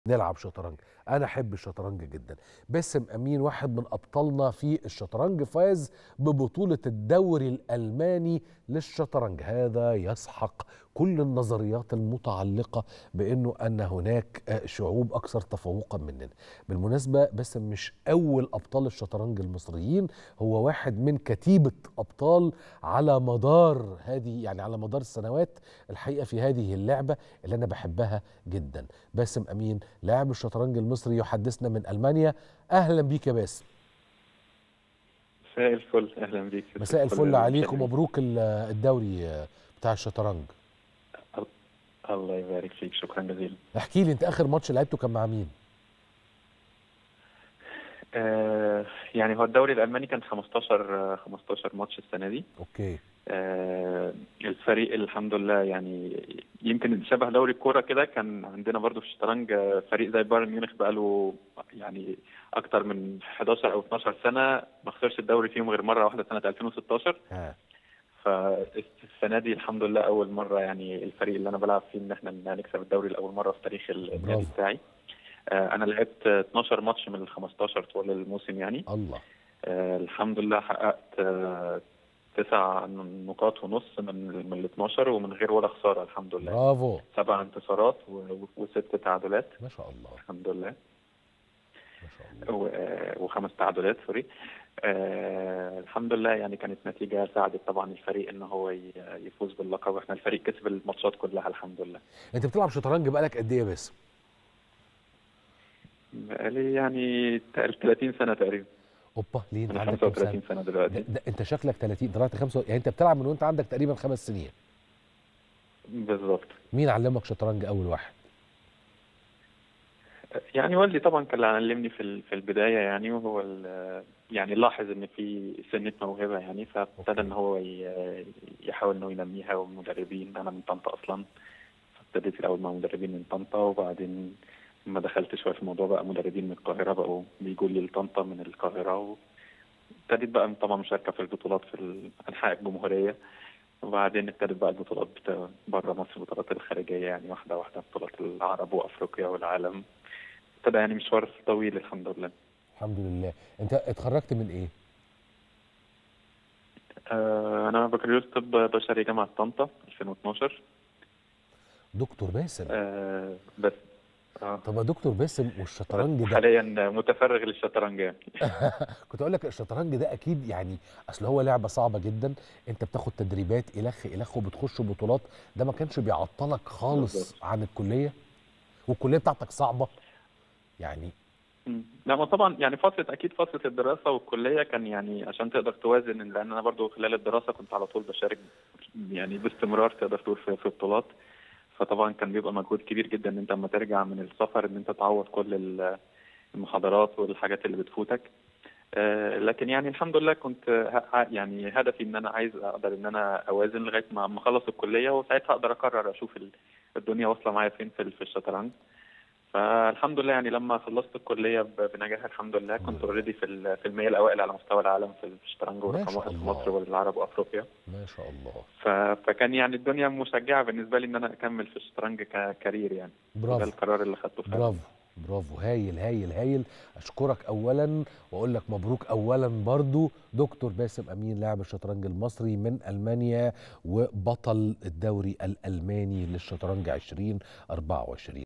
نلعب شطرنج انا احب الشطرنج جدا باسم امين واحد من ابطالنا في الشطرنج فاز ببطوله الدوري الالماني للشطرنج هذا يسحق كل النظريات المتعلقه بانه ان هناك شعوب اكثر تفوقا مننا بالمناسبه باسم مش اول ابطال الشطرنج المصريين هو واحد من كتيبه ابطال على مدار هذه يعني على مدار السنوات الحقيقه في هذه اللعبه اللي انا بحبها جدا باسم امين لاعب الشطرنج المصري يحدثنا من المانيا اهلا بيك يا باسم مساء الفل اهلا بيك مساء الفل عليك ومبروك الدوري بتاع الشطرنج الله يبارك فيك شكرا جزيلا احكي لي انت اخر ماتش لعبته كان مع مين آه يعني هو الدوري الالماني كان 15 15 ماتش السنه دي اوكي آه الفريق الحمد لله يعني يمكن شبه دوري الكوره كده كان عندنا برضو في الشطرنج فريق زي بايرن ميونخ بقاله يعني اكتر من 11 او 12 سنه ما خسرش الدوري فيهم غير مره واحده سنه 2016 ها. فالسنه دي الحمد لله اول مره يعني الفريق اللي انا بلعب فيه ان احنا نكسب الدوري لاول مره في تاريخ النادي بتاعي آه انا لعبت 12 ماتش من ال 15 طول الموسم يعني الله آه الحمد لله حققت آه تسع نقاط ونص من من ال 12 ومن غير ولا خساره الحمد لله برافو سبع انتصارات وست تعادلات ما شاء الله الحمد لله ما شاء الله وخمس تعادلات سوري آه الحمد لله يعني كانت نتيجه ساعدت طبعا الفريق ان هو يفوز باللقب واحنا الفريق كسب الماتشات كلها الحمد لله انت بتلعب شطرنج بقالك قد ايه يا باسم؟ بقالي يعني 30 سنه تقريبا اوبا ليه انت انا عندك 35 سنه دلوقتي ده, ده انت شكلك 30 طلعت 5 يعني انت بتلعب من وانت عندك تقريبا خمس سنين بالظبط مين علمك شطرنج اول واحد؟ يعني والدي طبعا كان اللي علمني في في البدايه يعني وهو يعني لاحظ ان في سنه موهبه يعني فابتدى ان هو يحاول انه ينميها ومدربين انا من طنطا اصلا فابتديت الاول مع مدربين من طنطا وبعدين لما دخلت شويه في الموضوع بقى مدربين من القاهره بقوا بيجوا لي لطنطا من القاهره وابتديت بقى طبعا مشاركه في البطولات في انحاء الجمهوريه وبعدين ابتدت بقى البطولات بره مصر البطولات الخارجيه يعني واحده واحده بطولات العرب وافريقيا والعالم ابتدى يعني مشوار طويل الحمد لله الحمد لله انت اتخرجت من ايه؟ آه انا بكالوريوس طب بشري جامعه طنطا 2012 دكتور باسم آه بس آه. طب يا دكتور باسم والشطرنج ده حاليا متفرغ للشطرنج يعني كنت اقول لك الشطرنج ده اكيد يعني اصل هو لعبه صعبه جدا انت بتاخد تدريبات الخ الخ وبتخش بطولات ده ما كانش بيعطلك خالص بالضبط. عن الكليه والكليه بتاعتك صعبه يعني لا ما طبعا يعني فتره اكيد فتره الدراسه والكليه كان يعني عشان تقدر توازن لان انا برضو خلال الدراسه كنت على طول بشارك يعني باستمرار تقدر تقول في, في بطولات فطبعا كان بيبقى مجهود كبير جدا ان انت لما ترجع من السفر ان انت تعوض كل المحاضرات والحاجات اللي بتفوتك لكن يعني الحمد لله كنت يعني هدفي ان انا عايز اقدر ان انا اوازن لغايه ما اخلص الكليه وساعتها اقدر اقرر اشوف الدنيا واصله معايا فين في الشطرنج فالحمد لله يعني لما خلصت الكليه بنجاح الحمد لله كنت اوريدي في في المية الاوائل على مستوى العالم في الشطرنج ورقم واحد في مصر والعرب وافريقيا ما شاء الله فكان يعني الدنيا مشجعه بالنسبه لي ان انا اكمل في الشطرنج ككارير يعني برافو ده القرار اللي خدته فعلا برافو برافو هايل هايل هايل اشكرك اولا واقول لك مبروك اولا برضو دكتور باسم امين لاعب الشطرنج المصري من المانيا وبطل الدوري الالماني للشطرنج 2024